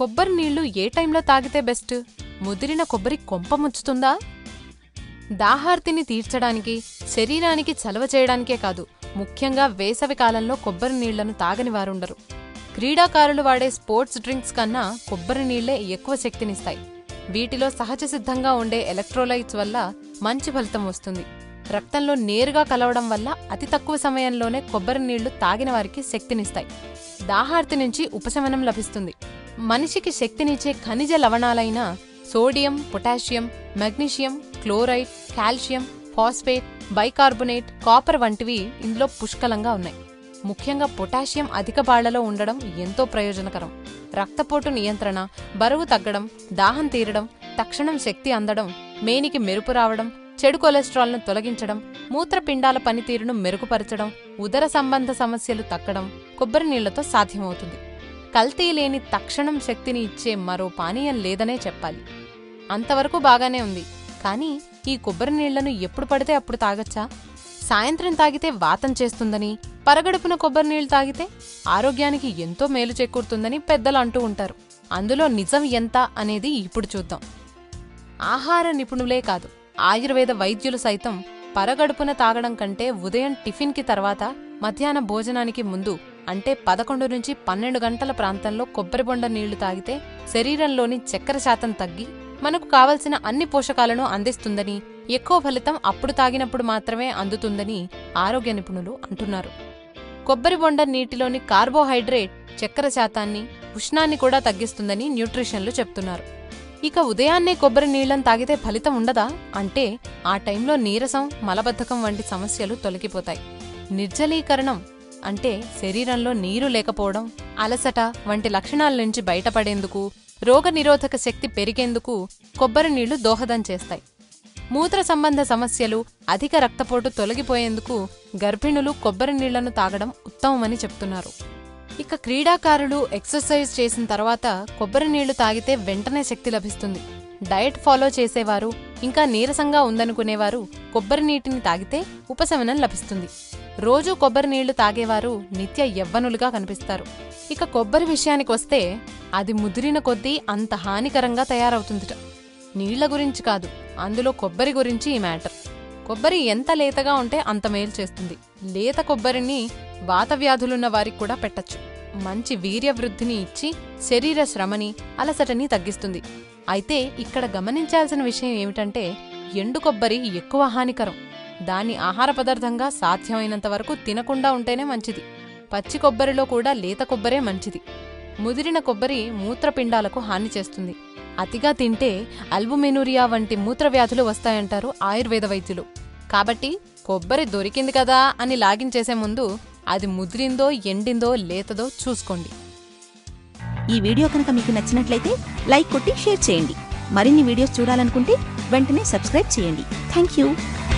కొబ్బరి నీళ్లు ఏ టైంలో తాగితే బెస్ట్ ముదిరిన కొబ్బరి కొంప ముచ్చుతుందా దాహార్తిని తీర్చడానికి శరీరానికి చలవ చేయడానికే కాదు ముఖ్యంగా వేసవి కాలంలో కొబ్బరి నీళ్లను తాగని వారుండరు క్రీడాకారులు వాడే స్పోర్ట్స్ డ్రింక్స్ కన్నా కొబ్బరి నీళ్లే ఎక్కువ శక్తినిస్తాయి వీటిలో సహజ సిద్ధంగా ఉండే ఎలక్ట్రోలైట్స్ వల్ల మంచి ఫలితం వస్తుంది రక్తంలో నేరుగా కలవడం వల్ల అతి తక్కువ సమయంలోనే కొబ్బరి నీళ్లు తాగిన వారికి శక్తినిస్తాయి దాహార్తి నుంచి ఉపశమనం లభిస్తుంది మనిషికి శక్తినిచ్చే ఖనిజ లవణాలైన sodium potassium magnesium chloride calcium phosphate bicarbonate copper వంటివి ఇందులో పుష్కలంగా ఉన్నాయి ముఖ్యంగా పొటాషియం అధిక బాళ్లలో ఉండడం ఎంతో ప్రయోజనకరం రక్తపోటు నియంత్రణ బరువు తగ్గడం దాహం తీరడం తక్షణం శక్తి అందడం మేనికి మెరుపు రావడం చెడు కొలెస్ట్రాల్ను తొలగించడం మూత్రపిండాల పనితీరును మెరుగుపరచడం ఉదర సంబంధ సమస్యలు తగ్గడం కొబ్బరి నీళ్లతో సాధ్యమవుతుంది కల్తీ లేని తక్షణం శక్తిని ఇచ్చే మరో పానీయం లేదనే చెప్పాలి అంతవరకు బాగానే ఉంది కానీ ఈ కొబ్బరి నీళ్లను ఎప్పుడు పడితే అప్పుడు తాగొచ్చా సాయంత్రం తాగితే వాతం చేస్తుందని పరగడుపున కొబ్బరి నీళ్లు తాగితే ఆరోగ్యానికి ఎంతో మేలు చేకూరుతుందని పెద్దలు అంటూ ఉంటారు అందులో నిజం ఎంత అనేది ఇప్పుడు చూద్దాం ఆహార నిపుణులే కాదు ఆయుర్వేద వైద్యులు సైతం పరగడుపున తాగడం కంటే ఉదయం టిఫిన్కి తర్వాత మధ్యాహ్న భోజనానికి ముందు అంటే పదకొండు నుంచి పన్నెండు గంటల ప్రాంతంలో కొబ్బరి బొండ నీళ్లు తాగితే శరీరంలోని చక్కెర శాతం తగ్గి మనకు కావలసిన అన్ని పోషకాలను అందిస్తుందని ఎక్కువ ఫలితం అప్పుడు తాగినప్పుడు మాత్రమే అందుతుందని ఆరోగ్య నిపుణులు అంటున్నారు కొబ్బరి బొండ నీటిలోని కార్బోహైడ్రేట్ చక్కెర శాతాన్ని ఉష్ణాన్ని కూడా తగ్గిస్తుందని న్యూట్రిషన్లు చెప్తున్నారు ఇక ఉదయాన్నే కొబ్బరి నీళ్లను తాగితే ఫలితం ఉండదా అంటే ఆ టైంలో నీరసం మలబద్ధకం వంటి సమస్యలు తొలగిపోతాయి నిర్జలీకరణం అంటే శరీరంలో నీరు లేకపోవడం అలసట వంటి లక్షణాల నుంచి బయటపడేందుకు రోగనిరోధక శక్తి పెరిగేందుకు కొబ్బరి నీళ్లు దోహదం చేస్తాయి మూత్ర సంబంధ సమస్యలు అధిక రక్తపోటు తొలగిపోయేందుకు గర్భిణులు కొబ్బరి నీళ్లను తాగడం ఉత్తమమని చెప్తున్నారు ఇక క్రీడాకారులు ఎక్సర్సైజ్ చేసిన తర్వాత కొబ్బరి నీళ్లు తాగితే వెంటనే శక్తి లభిస్తుంది డయట్ ఫాలో చేసేవారు ఇంకా నీరసంగా ఉందనుకునేవారు కొబ్బరి నీటిని తాగితే ఉపశమనం లభిస్తుంది రోజూ కొబ్బరి నీళ్లు తాగేవారు నిత్య యవ్వనులుగా కనిపిస్తారు ఇక కొబ్బరి విషయానికి వస్తే అది ముదిరిన కొద్దీ అంత హానికరంగా తయారవుతుందిట నీళ్ల గురించి కాదు అందులో కొబ్బరి గురించి ఈ మ్యాటర్ కొబ్బరి ఎంత లేతగా ఉంటే అంత మేలు చేస్తుంది లేత కొబ్బరిని వాత వ్యాధులున్న వారికి కూడా పెట్టచ్చు మంచి వీర్యవృద్ధిని ఇచ్చి శరీర శ్రమని అలసటని తగ్గిస్తుంది అయితే ఇక్కడ గమనించాల్సిన విషయం ఏమిటంటే ఎండు కొబ్బరి ఎక్కువ హానికరం దాన్ని ఆహార పదార్థంగా సాధ్యమైనంత వరకు తినకుండా ఉంటేనే మంచిది పచ్చి కొబ్బరిలో కూడా లేత కొబ్బరే మంచిది ముదిరిన కొబ్బరి మూత్రపిండాలకు హాని చేస్తుంది అతిగా తింటే అల్బుమెనూరియా వంటి మూత్రవ్యాధులు వస్తాయంటారు ఆయుర్వేద వైద్యులు కాబట్టి కొబ్బరి దొరికింది కదా అని లాగించేసే ముందు అది ముదిరిందో ఎండిందో లేతదో చూసుకోండి ఈ వీడియో కనుక మీకు నచ్చినట్లయితే లైక్ కొట్టి షేర్ చేయండి మరిన్ని వీడియోస్ చూడాలనుకుంటే వెంటనే సబ్స్క్రైబ్ చేయండి థ్యాంక్ యూ